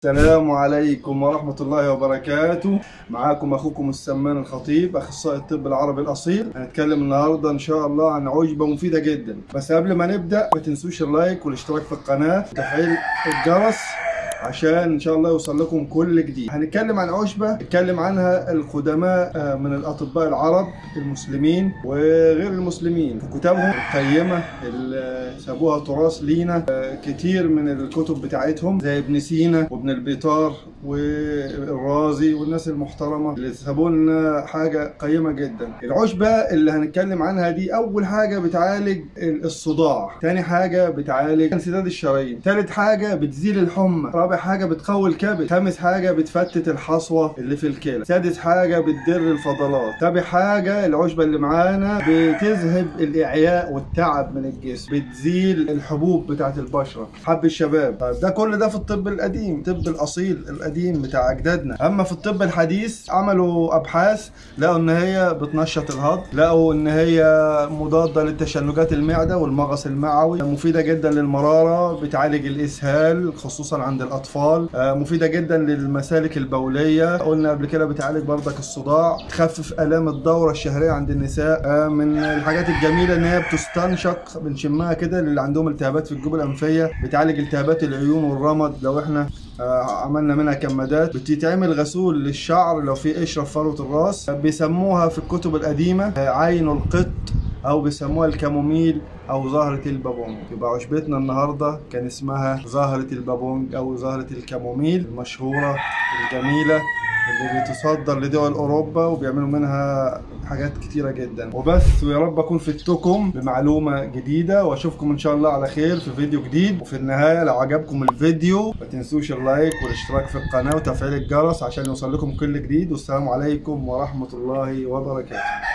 السلام عليكم ورحمة الله وبركاته معاكم أخوكم السمان الخطيب أخصائي الطب العربي الأصيل هنتكلم النهاردة إن شاء الله عن عشبة مفيدة جدا بس قبل ما نبدأ ما تنسوش اللايك والاشتراك في القناة وتفعيل الجرس عشان ان شاء الله يوصل لكم كل جديد هنتكلم عن عشبة اتكلم عنها القدماء آه، من الاطباء العرب المسلمين وغير المسلمين في كتابهم القيمة اللي سابوها تراث لينا آه، كتير من الكتب بتاعتهم زي ابن سينا وابن البيطار والرازي والناس المحترمة اللي سابوا لنا حاجة قيمة جدا العشبة اللي هنتكلم عنها دي اول حاجة بتعالج الصداع تاني حاجة بتعالج انسداد الشرايين تالت حاجة بتزيل الحمى رابع حاجة بتقوي الكبد خامس حاجة بتفتت الحصوة اللي في الكلى سادس حاجة بتدر الفضلات سابع حاجة العشبة اللي معانا بتذهب الإعياء والتعب من الجسم بتزيل الحبوب بتاعت البشرة حب الشباب طيب ده كل ده في الطب القديم الطب الأصيل القديم بتاع أجدادنا أما في الطب الحديث عملوا أبحاث لقوا إن هي بتنشط الهضم لقوا إن هي مضادة للتشنجات المعدة والمغص المعوي مفيدة جدا للمرارة بتعالج الإسهال خصوصا عند الأطفال آه، مفيدة جدا للمسالك البولية قلنا قبل كده بتعالج برضك الصداع تخفف آلام الدورة الشهرية عند النساء آه، من الحاجات الجميلة إن هي بتستنشق بنشمها كده اللي عندهم التهابات في الجيوب الأنفية بتعالج التهابات العيون والرمد لو احنا آه، عملنا منها كمادات بتتعمل غسول للشعر لو في قشره في فروه الراس آه، بيسموها في الكتب القديمه آه، عين القط او بيسموها الكاموميل او زهره البابونج يبقى عشبتنا النهارده كان اسمها زهره البابونج او زهره الكاموميل المشهوره الجميله اللي بتصدر لدول اوروبا وبيعملوا منها حاجات كتيره جدا وبس ويا رب اكون فدتكم بمعلومه جديده واشوفكم ان شاء الله على خير في فيديو جديد وفي النهايه لو عجبكم الفيديو ما تنسوش اللايك والاشتراك في القناه وتفعيل الجرس عشان يوصل لكم كل جديد والسلام عليكم ورحمه الله وبركاته